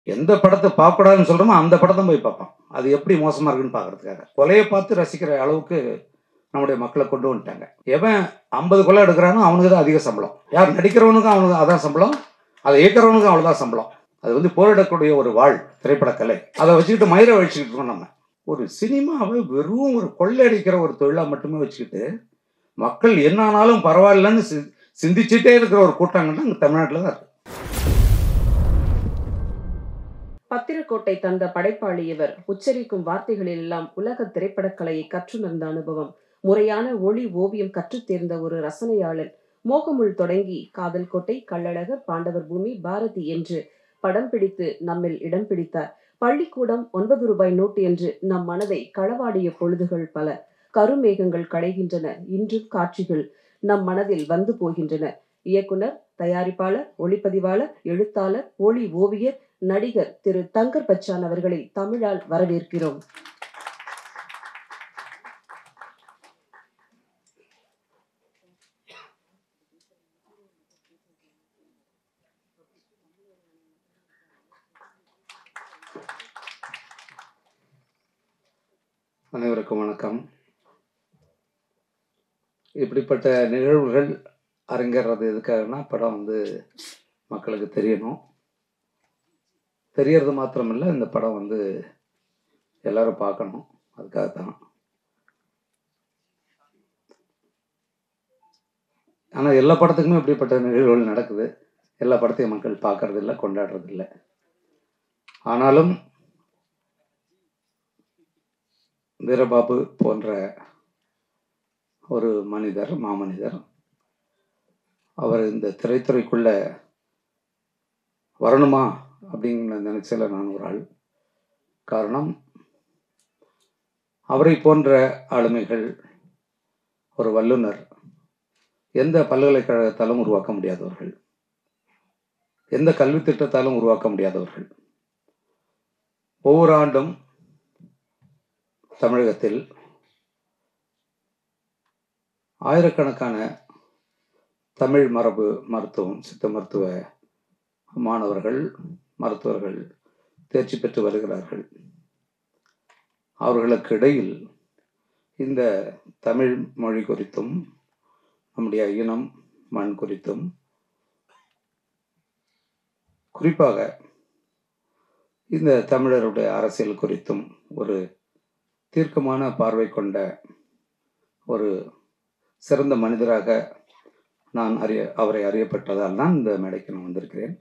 எந்த படத்தை பார்க்கக்கூடாதுன்னு சொல்கிறோமோ அந்த படத்தை போய் பார்ப்பான் அது எப்படி மோசமாக இருக்குன்னு பார்க்கறதுக்காக கொலையை பார்த்து ரசிக்கிற அளவுக்கு நம்முடைய மக்களை கொண்டு வந்துட்டாங்க எவன் ஐம்பது கொலை எடுக்கிறானோ அவனுக்கு தான் அதிக சம்பளம் யார் நடிக்கிறவனுக்கும் அவனுக்கு அதான் சம்பளம் அதை இயக்கிறவனுக்கும் அவ்வளோதான் சம்பளம் அது வந்து போரிடக்கூடிய ஒரு வாழ் திரைப்படக்கலை அதை வச்சுக்கிட்டு மயிரை வச்சுக்கிட்டு இருக்கோம் நம்ம ஒரு சினிமாவை வெறும் ஒரு கொள்ளையடிக்கிற ஒரு தொழிலாக மட்டுமே வச்சுக்கிட்டு மக்கள் என்ன ஆனாலும் பரவாயில்லன்னு சி சிந்திச்சுட்டே இருக்கிற ஒரு கூட்டங்கள்னா இங்கே தமிழ்நாட்டில் தான் இருக்கு பத்திரக்கோட்டை தந்த படைப்பாளி இவர் உச்சரிக்கும் வார்த்தைகளில் எல்லாம் உலக திரைப்படக்கலையை கற்றுணர்ந்த அனுபவம் முறையான ஒளி ஓவியம் கற்றுத் தேர்ந்த ஒரு ரசனையாளன் மோகமுள் தொடங்கி காதல் கோட்டை கள்ளழகர் பாண்டவர் பூமி பாரதி என்று படம் பிடித்து நம்மில் இடம் பிடித்தார் பள்ளிக்கூடம் ஒன்பது ரூபாய் நோட்டு என்று நம் மனதை களவாடிய பொழுதுகள் பல கருமேகங்கள் களைகின்றன இன்றும் காட்சிகள் நம் மனதில் வந்து போகின்றன இயக்குனர் தயாரிப்பாளர் ஒளிப்பதிவாளர் எழுத்தாளர் ஒளி ஓவியர் நடிகர் திரு தங்கர் பச்சான் அவர்களை தமிழால் வரவேற்கிறோம் அனைவருக்கும் வணக்கம் இப்படிப்பட்ட நிகழ்வுகள் அரங்கேறது எதுக்காகனா படம் வந்து மக்களுக்கு தெரியணும் தெரியறது மாத்திரமில்லை இந்த படம் வந்து எல்லாரும் பார்க்கணும் அதுக்காக தான் ஆனால் எல்லா படத்துக்குமே இப்படிப்பட்ட நிகழ்வுகள் நடக்குது எல்லா படத்தையும் மக்கள் பார்க்கறதில்ல கொண்டாடுறதில்ல ஆனாலும் வீரபாபு போன்ற ஒரு மனிதர் மாமனிதர் அவர் இந்த திரைத்துறைக்குள்ள வரணுமா அப்படிங்கிற நினைச்சல நான் ஒரு ஆள் காரணம் அவரை போன்ற ஆளுமைகள் ஒரு வல்லுனர் எந்த பல்கலைக்கழகத்தாலும் உருவாக்க முடியாதவர்கள் எந்த கல்வி திட்டத்தாலும் உருவாக்க முடியாதவர்கள் ஒவ்வொரு ஆண்டும் தமிழகத்தில் ஆயிரக்கணக்கான தமிழ் மரபு மருத்துவம் சித்த மருத்துவ மாணவர்கள் மருத்துவர்கள் தேர்ச்சி பெற்று வருகிறார்கள் அவர்களுக்கு இடையில் இந்த தமிழ் மொழி குறித்தும் நம்முடைய இனம் மண் குறித்தும் குறிப்பாக இந்த தமிழருடைய அரசியல் குறித்தும் ஒரு தீர்க்கமான பார்வை கொண்ட ஒரு சிறந்த மனிதராக நான் அறிய அவரை அறியப்பட்டதால் தான் இந்த மேடைக்கு நான் வந்திருக்கிறேன்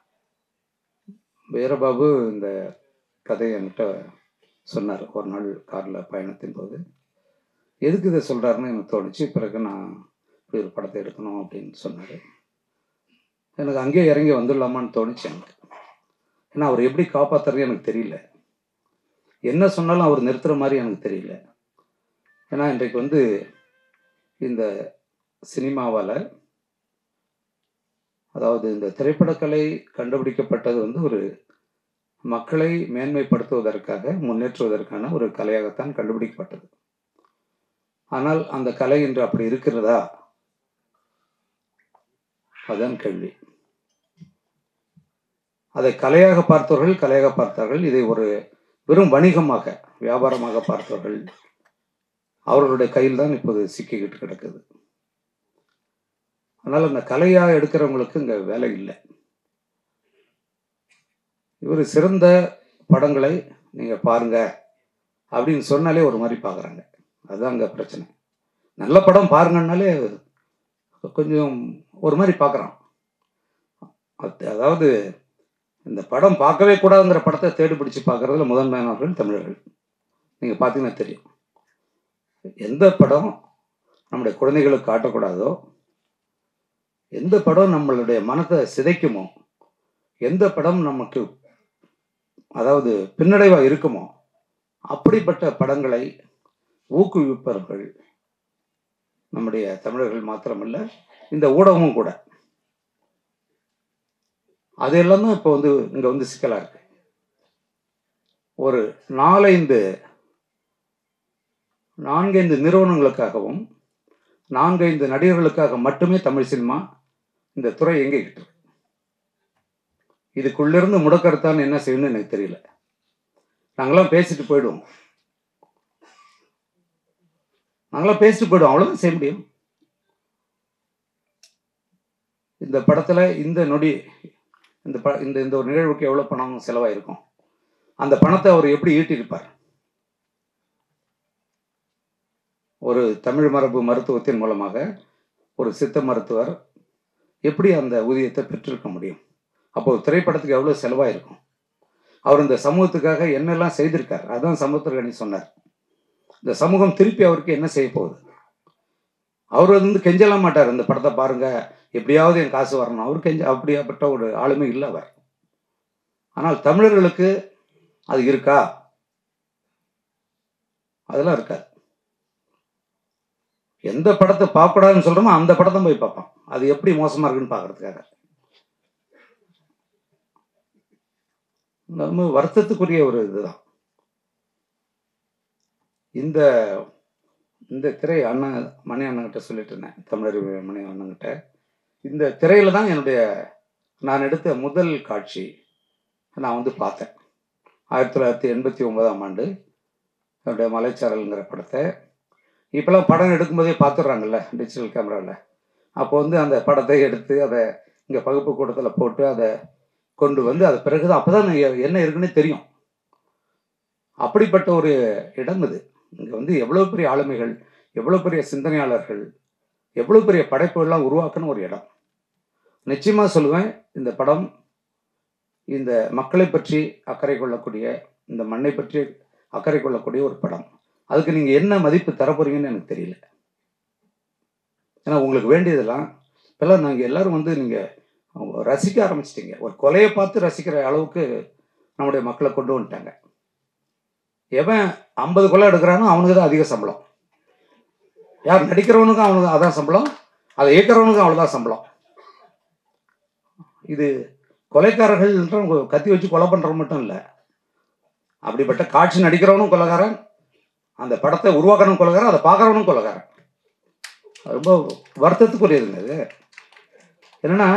வீரபாபு இந்த கதையை என்கிட்ட சொன்னார் ஒரு நாள் காரில் பயணத்தின் போது எதுக்கு இதை சொல்கிறாருன்னு எனக்கு தோணுச்சு பிறகு நான் இப்படி ஒரு படத்தை எடுக்கணும் அப்படின்னு சொன்னார் எனக்கு அங்கேயே இறங்கி வந்துடலாமான்னு தோணுச்சு எனக்கு ஏன்னா அவர் எப்படி காப்பாற்றுறது எனக்கு தெரியல என்ன சொன்னாலும் அவர் நிறுத்துற மாதிரி எனக்கு தெரியல ஏன்னா இன்றைக்கு வந்து இந்த சினிமாவால் அதாவது இந்த திரைப்படக்கலை கண்டுபிடிக்கப்பட்டது வந்து ஒரு மக்களை மேன்மைப்படுத்துவதற்காக முன்னேற்றுவதற்கான ஒரு கலையாகத்தான் கண்டுபிடிக்கப்பட்டது ஆனால் அந்த கலை இன்று அப்படி இருக்கிறதா அதுதான் கேள்வி அதை கலையாக பார்த்தவர்கள் கலையாக பார்த்தார்கள் இதை ஒரு வெறும் வணிகமாக வியாபாரமாக பார்த்தவர்கள் அவர்களுடைய கையில் தான் இப்போது சிக்கிக்கிட்டு கிடக்குது அதனால் அந்த கலையாக எடுக்கிறவங்களுக்கு இங்கே வேலை இல்லை இவர் சிறந்த படங்களை நீங்கள் பாருங்க அப்படின்னு சொன்னாலே ஒரு மாதிரி பார்க்குறாங்க அதுதான் அங்கே பிரச்சனை நல்ல படம் பாருங்கன்னாலே கொஞ்சம் ஒரு மாதிரி பார்க்குறான் அதாவது இந்த படம் பார்க்கவே கூடாதுங்கிற படத்தை தேடி பிடிச்சி பார்க்குறதுல முதன்மையானவர்கள் தமிழர்கள் நீங்கள் பார்த்தீங்கன்னா தெரியும் எந்த படம் நம்முடைய குழந்தைகளுக்கு காட்டக்கூடாதோ எந்த படம் நம்மளுடைய மனத்தை சிதைக்குமோ எந்த படம் நமக்கு அதாவது பின்னடைவாக இருக்குமோ அப்படிப்பட்ட படங்களை ஊக்குவிப்பவர்கள் நம்முடைய தமிழர்கள் மாத்திரமல்ல இந்த ஊடகமும் கூட அது எல்லாமே இப்போ வந்து இங்க வந்து சிக்கலா இருக்கு ஒரு நாலைந்து நான்கைந்து நிறுவனங்களுக்காகவும் நான்கைந்து நடிகர்களுக்காக மட்டுமே தமிழ் சினிமா இந்த துறை இயங்கிக்கிட்டு இருக்கு இதுக்குள்ளிருந்து முடக்கறுத்தான் என்ன செய்யணும்னு எனக்கு தெரியல நாங்களாம் பேசிட்டு போயிடுவோம் நாங்களாம் பேசிட்டு போயிடுவோம் அவ்வளோதான் செய்ய முடியும் இந்த படத்தில் இந்த நொடி இந்த ப இந்த இந்த ஒரு நிகழ்வுக்கு எவ்வளோ பணம் செலவாயிருக்கும் அந்த பணத்தை அவர் எப்படி ஈட்டியிருப்பார் ஒரு தமிழ் மரபு மருத்துவத்தின் மூலமாக ஒரு சித்த மருத்துவர் எப்படி அந்த ஊதியத்தை பெற்றிருக்க முடியும் அப்போ ஒரு திரைப்படத்துக்கு எவ்வளோ செலவாயிருக்கும் அவர் இந்த சமூகத்துக்காக என்னெல்லாம் செய்திருக்கார் அதான் சமுத்திரகணி சொன்னார் இந்த சமூகம் திருப்பி அவருக்கு என்ன செய்ய போகுது அவர் வந்து கெஞ்சலாம் மாட்டார் இந்த படத்தை பாருங்க எப்படியாவது என் காசு வரணும் அவர் கெஞ்ச அப்படியாப்பட்ட ஒரு ஆளுமை இல்லை அவர் ஆனால் தமிழர்களுக்கு அது இருக்கா அதெல்லாம் இருக்காது எந்த படத்தை பார்க்கக்கூடாதுன்னு சொல்கிறோமோ அந்த படத்தை போய் பார்ப்பான் அது எப்படி மோசமாக இருக்குன்னு பார்க்கறதுக்காக ரொம்ப வருத்தத்துக்குரிய ஒரு இதுதான் இந்த இந்த திரை அண்ணன் மணி அண்ணங்கிட்ட சொல்லிட்டு இருந்தேன் தமிழர் மணி அண்ணங்கிட்ட இந்த திரையில தான் என்னுடைய நான் எடுத்த முதல் காட்சி நான் வந்து பார்த்தேன் ஆயிரத்தி தொள்ளாயிரத்தி எண்பத்தி ஒன்பதாம் ஆண்டு என்னுடைய மலைச்சாரல்ங்கிற படத்தை இப்போலாம் படம் எடுக்கும்போதே பார்த்துடுறாங்கல்ல டிஜிட்டல் கேமராவில் அப்போ வந்து அந்த படத்தை எடுத்து அதை இங்கே பகுப்பு கூட்டத்தில் போட்டு அதை கொண்டு வந்து அது பிறகு தான் அப்போ தான் என்ன இருக்குன்னு தெரியும் அப்படிப்பட்ட ஒரு இடம் இது இங்கே வந்து எவ்வளோ பெரிய ஆளுமைகள் எவ்வளோ பெரிய சிந்தனையாளர்கள் எவ்வளோ பெரிய படைப்புகள்லாம் உருவாக்குன ஒரு இடம் நிச்சயமாக சொல்லுவேன் இந்த படம் இந்த மக்களை பற்றி அக்கறை கொள்ளக்கூடிய இந்த மண்ணை பற்றி அக்கறை கொள்ளக்கூடிய ஒரு படம் அதுக்கு நீங்கள் என்ன மதிப்பு தரப்போறீங்கன்னு எனக்கு தெரியல ஏன்னா உங்களுக்கு வேண்டியதெல்லாம் இப்போல்லாம் நாங்கள் எல்லாரும் வந்து நீங்கள் ரசிக்க ஆரம்பிச்சிட்டிங்க ஒரு கொலையை பார்த்து ரசிக்கிற அளவுக்கு நம்முடைய மக்களை கொண்டு வந்துட்டாங்க எவன் ஐம்பது கொலை எடுக்கிறானோ அவனுக்கு தான் அதிக சம்பளம் யார் நடிக்கிறவனுக்கும் அவனுக்கு அதான் சம்பளம் அதை இயக்கிறவனுக்கும் அவ்வளோதான் சம்பளம் இது கொலைக்காரர்கள் கத்தி வச்சு கொலை பண்ணுறவன் மட்டும் இல்லை அப்படிப்பட்ட காட்சி நடிக்கிறவனும் கொலைகாரன் அந்த படத்தை உருவாக்கணும் கொலைகாரன் அதை பார்க்குறவனும் கொலைகாரன் ரொம்ப வருத்தத்துக்குரியதுங்க இது என்னன்னா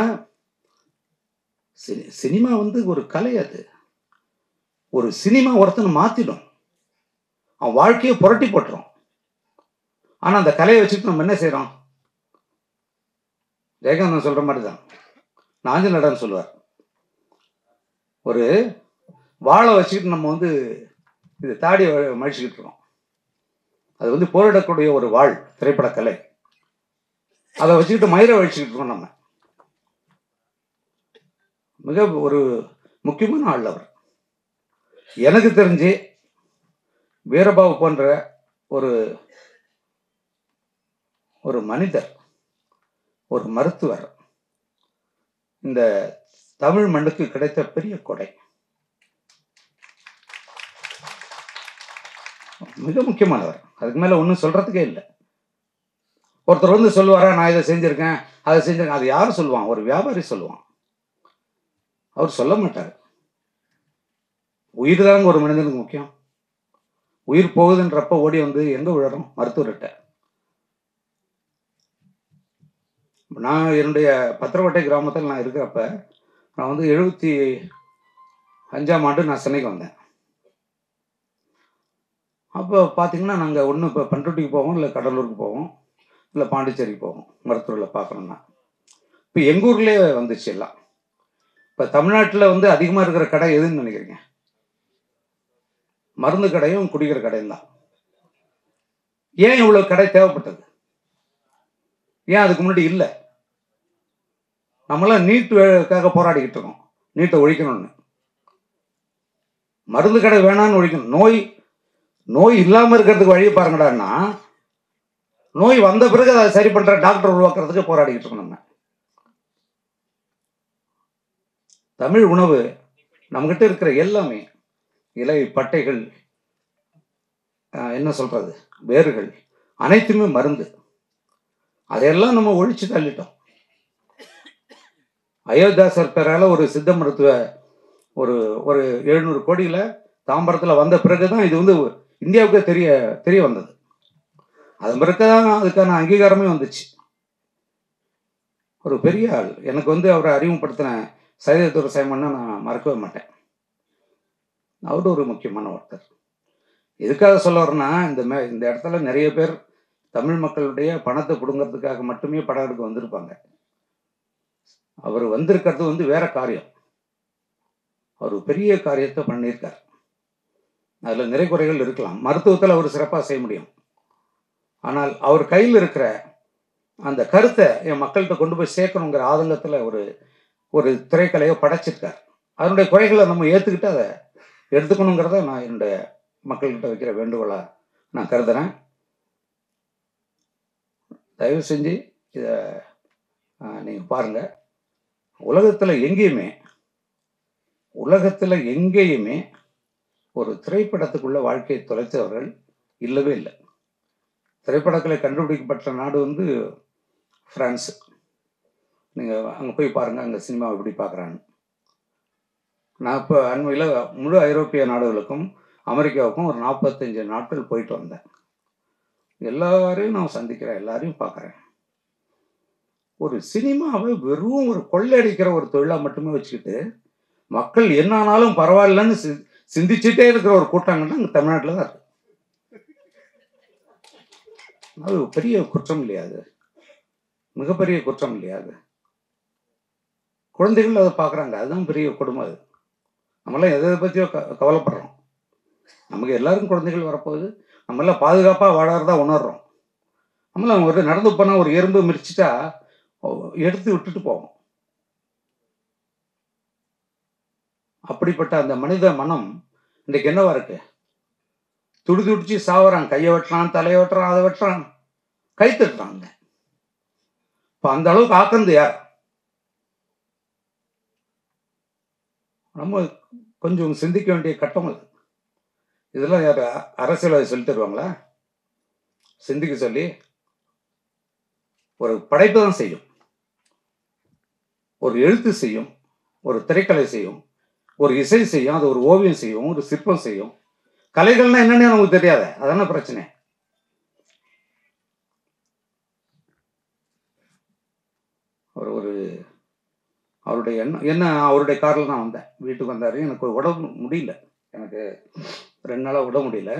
சினி சினிமா வந்து ஒரு கலை அது ஒரு சினிமா ஒருத்தனை மாற்றிடும் அவன் வாழ்க்கையை புரட்டி போட்டுரும் ஆனால் அந்த கலையை வச்சுட்டு நம்ம என்ன செய்கிறோம் ஜெயகாந்தன் சொல்கிற மாதிரி தான் நாஞ்சல் நடன் சொல்லுவார் ஒரு வாழை வச்சுக்கிட்டு நம்ம வந்து இது தாடி மழிச்சுக்கிட்டு இருக்கோம் அது வந்து போரிடக்கூடிய ஒரு வாழ் திரைப்பட கலை அதை வச்சுக்கிட்டு மயிரை வழிச்சுக்கிட்டு இருக்கோம் நம்ம மிக ஒரு முக்கியமான ஆள் அவர் எனக்கு தெரிஞ்சு வீரபாபு போன்ற ஒரு ஒரு மனிதர் ஒரு மருத்துவர் இந்த தமிழ் மண்ணுக்கு கிடைத்த பெரிய கொடை மிக முக்கியமானவர் அதுக்கு மேல ஒன்றும் சொல்றதுக்கே இல்லை ஒருத்தர் வந்து சொல்லுவாரா நான் இதை செஞ்சிருக்கேன் அதை செஞ்சிருக்கேன் அது யார் சொல்லுவான் ஒரு வியாபாரி சொல்லுவான் அவர் சொல்ல மாட்டார் உயிர் தாங்க ஒரு மனிதனுக்கு முக்கியம் உயிர் போகுதுன்றப்ப ஓடி வந்து எங்க விழறோம் மருத்துவர்கிட்ட நான் என்னுடைய பத்திரக்கோட்டை கிராமத்தில் நான் இருக்கிறப்ப நான் வந்து எழுபத்தி அஞ்சாம் ஆண்டு நான் சென்னைக்கு வந்தேன் அப்போ பார்த்தீங்கன்னா நாங்கள் ஒன்று இப்போ பண்ருட்டிக்கு போவோம் இல்லை கடலூருக்கு போவோம் இல்லை பாண்டிச்சேரிக்கு போவோம் மருத்துவரில் பார்க்கணுன்னா இப்போ எங்கள் ஊர்லேயே வந்துச்சு எல்லாம் இப்போ தமிழ்நாட்டில் வந்து அதிகமாக இருக்கிற கடை எதுன்னு நினைக்கிறீங்க மருந்து கடையும் குடிக்கிற கடையும் தான் ஏன் இவ்வளோ கடை தேவைப்பட்டது ஏன் அதுக்கு முன்னாடி இல்லை நம்மளாம் நீட்டுக்காக போராடிக்கிட்டு இருக்கோம் நீட்டை ஒழிக்கணும்னு மருந்து கடை வேணான்னு ஒழிக்கணும் நோய் நோய் இல்லாமல் இருக்கிறதுக்கு வழியை பாருங்கடான்னா நோய் வந்த பிறகு அதை சரி பண்ணுற டாக்டர் உருவாக்குறதுக்கு போராடிக்கிட்டு இருக்கோம் நம்ம தமிழ் உணவு நம்மகிட்ட இருக்கிற எல்லாமே இலை பட்டைகள் என்ன சொல்றது வேர்கள் அனைத்துமே மருந்து அதையெல்லாம் நம்ம ஒழிச்சு தள்ளிட்டோம் அயோத்தியாசர் பேரால ஒரு சித்த மருத்துவ ஒரு ஒரு எழுநூறு கோடியில் தாம்பரத்தில் வந்த பிறகு தான் இது வந்து இந்தியாவுக்கு தெரிய தெரிய வந்தது அது பிறகு தான் அதுக்கான அங்கீகாரமே வந்துச்சு ஒரு பெரிய ஆள் எனக்கு வந்து அவரை அறிமுகப்படுத்தின சைதத்துறை சைமனை நான் மறக்கவே மாட்டேன் அவர் ஒரு முக்கியமான ஒருத்தர் எதுக்காக சொல்ல வரேன்னா இந்த மே இந்த இடத்துல நிறைய பேர் தமிழ் மக்களுடைய பணத்தை பிடுங்கிறதுக்காக மட்டுமே படம் எடுக்க வந்திருப்பாங்க அவர் வந்திருக்கிறது வந்து வேற காரியம் அவர் பெரிய காரியத்தை பண்ணியிருக்கார் அதில் நிறை குறைகள் இருக்கலாம் மருத்துவத்தில் அவர் சிறப்பாக செய்ய முடியும் ஆனால் அவர் கையில் இருக்கிற அந்த கருத்தை என் மக்கள்கிட்ட கொண்டு போய் சேர்க்கணுங்கிற ஆதங்கத்தில் ஒரு ஒரு திரைக்கலையை படைச்சிருக்கார் அதனுடைய குறைகளை நம்ம ஏற்றுக்கிட்டு அதை எடுத்துக்கணுங்கிறத நான் என்னுடைய மக்கள்கிட்ட வைக்கிற வேண்டுகோளாக நான் கருதுறேன் தயவு செஞ்சு இதை நீங்கள் பாருங்கள் உலகத்தில் எங்கேயுமே உலகத்தில் எங்கேயுமே ஒரு திரைப்படத்துக்குள்ள வாழ்க்கையை தொலைத்தவர்கள் இல்லவே இல்லை திரைப்படங்களை கண்டுபிடிக்கப்பட்ட நாடு வந்து பிரான்ஸ் நீங்கள் அங்கே போய் பாருங்கள் அங்கே சினிமா எப்படி பார்க்குறான்னு நான் இப்போ அண்மையில் முழு ஐரோப்பிய நாடுகளுக்கும் அமெரிக்காவுக்கும் ஒரு நாற்பத்தஞ்சு நாட்கள் போயிட்டு வந்தேன் எல்லாரையும் நான் சந்திக்கிறேன் எல்லாரையும் பார்க்குறேன் ஒரு சினிமாவை வெறும் ஒரு கொள்ளையடிக்கிற ஒரு தொழிலாக மட்டுமே வச்சுக்கிட்டு மக்கள் என்ன ஆனாலும் பரவாயில்லன்னு சி சிந்திச்சுட்டே இருக்கிற ஒரு கூட்டங்கள்னா அங்கே தமிழ்நாட்டில் தான் இருக்கு அது பெரிய குற்றம் இல்லையா அது மிகப்பெரிய குற்றம் இல்லையா அது குழந்தைகள் அதை பார்க்குறாங்க அதுதான் பெரிய கொடுமை அது நம்மளாம் எதை பற்றியோ க கவலைப்படுறோம் நமக்கு எல்லாருக்கும் குழந்தைகள் வரப்போகுது நம்மளாம் பாதுகாப்பாக வாழறதா உணர்றோம் நம்மளாம் ஒரு நடந்து போனால் ஒரு எறும்பு மிரிச்சிட்டா எடுத்து விட்டுட்டு போவோம் அப்படிப்பட்ட அந்த மனித மனம் இன்றைக்கு என்னவா இருக்கு துடி துடிச்சு சாவறான் கையை வெட்டுறான் தலையை வெட்டுறான் அதை வெட்டுறான் கை தட்டுறாங்க இப்போ அந்த அளவுக்கு ஆக்குறது யார் நம்ம கொஞ்சம் சிந்திக்க வேண்டிய கட்டம் அது இதெல்லாம் யார் அரசியல்வாதி சொல்லி தருவாங்களா சிந்திக்க சொல்லி ஒரு படைப்பு தான் செய்யும் ஒரு எழுத்து செய்யும் ஒரு திரைக்கலை செய்யும் ஒரு இசை செய்யும் அது ஒரு ஓவியம் செய்யும் ஒரு சிற்பம் செய்யும் கலைகள்னா என்னன்னு நமக்கு தெரியாத அதான பிரச்சனை அவர் ஒரு அவருடைய என்ன என்ன அவருடைய காரில் நான் வந்தேன் வீட்டுக்கு வந்தார் எனக்கு உடம்பு முடியல எனக்கு ரெண்டு நாளாக விட முடியல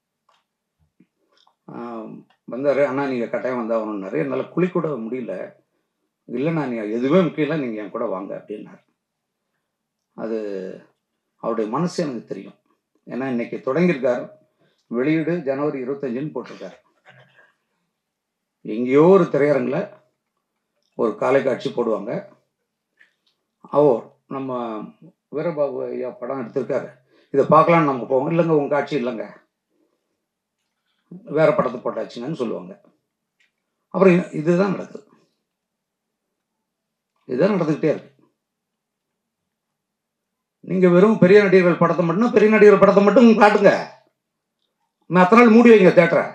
வந்தார் அண்ணா நீங்கள் கட்டாயம் வந்தாகணுன்னாரு என்னால் குளிக்கூட முடியல இல்லைண்ணா நீங்கள் எதுவுமே முக்கியம் இல்லை நீங்கள் என் கூட வாங்க அப்படின்னார் அது அவருடைய மனசு எனக்கு தெரியும் ஏன்னா இன்னைக்கு தொடங்கியிருக்கார் வெளியீடு ஜனவரி இருபத்தஞ்சுன்னு போட்டிருக்காரு எங்கேயோ ஒரு திரையரங்கில் ஒரு காலை காட்சி போடுவாங்க அவோ நம்ம வீரபாபு ஐயா படம் எடுத்திருக்காரு இதை பார்க்கலான்னு நம்ம போவோம் இல்லைங்க உங்கள் காட்சி இல்லைங்க வேற படத்தை போட்டாச்சுங்கன்னு சொல்லுவாங்க அப்புறம் இதுதான் நடக்குது இதுதான் நடந்துக்கிட்டே இருக்கு நீங்க வெறும் பெரிய நடிகர்கள் படத்தை மட்டும் பெரிய நடிகர்கள் படத்தை மட்டும் காட்டுங்க அத்தனை நாள் மூடி வைங்க தேட்டரை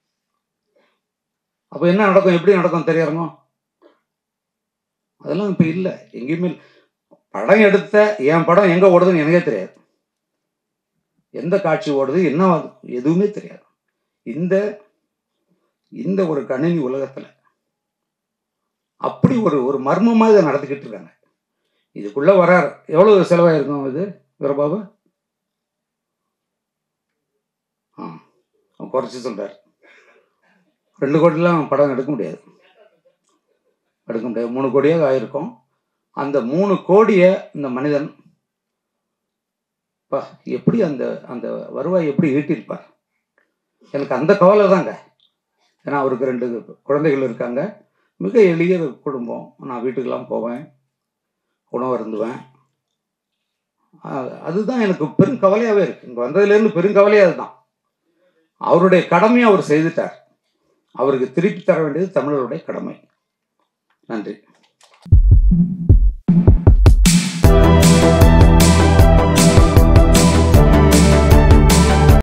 அப்போ என்ன நடக்கும் எப்படி நடக்கும் தெரியறங்க அதெல்லாம் இப்போ இல்லை எங்கேயுமே படம் எடுத்த என் படம் எங்கே ஓடுதுன்னு எனக்கே தெரியாது எந்த காட்சி ஓடுது என்ன எதுவுமே தெரியாது இந்த இந்த ஒரு கணினி உலகத்தில் அப்படி ஒரு ஒரு மர்மமாக இதை நடத்திக்கிட்டு இருக்காங்க இதுக்குள்ள வரார் எவ்வளவு செலவாயிருக்கும் இது வீரபாபு ஆ குறைச்சி சொல்றார் ரெண்டு கோடிலாம் படம் எடுக்க முடியாது எடுக்க முடியாது மூணு கோடியாக ஆயிருக்கும் அந்த மூணு கோடியை இந்த மனிதன் பா எப்படி அந்த அந்த வருவாய் எப்படி ஈட்டியிருப்பார் எனக்கு அந்த கவலை தாங்க ஏன்னா அவருக்கு ரெண்டு குழந்தைகள் இருக்காங்க மிக எளிய குடும்பம் நான் வீட்டுக்கெல்லாம் போவேன் உணவு அருந்துவேன் அதுதான் எனக்கு பெரும் கவலையாகவே இருக்கு இங்கே வந்ததுலேருந்து பெரும் கவலையாக அதுதான் அவருடைய கடமையை அவர் செய்துட்டார் அவருக்கு திருப்பி தர வேண்டியது தமிழருடைய கடமை நன்றி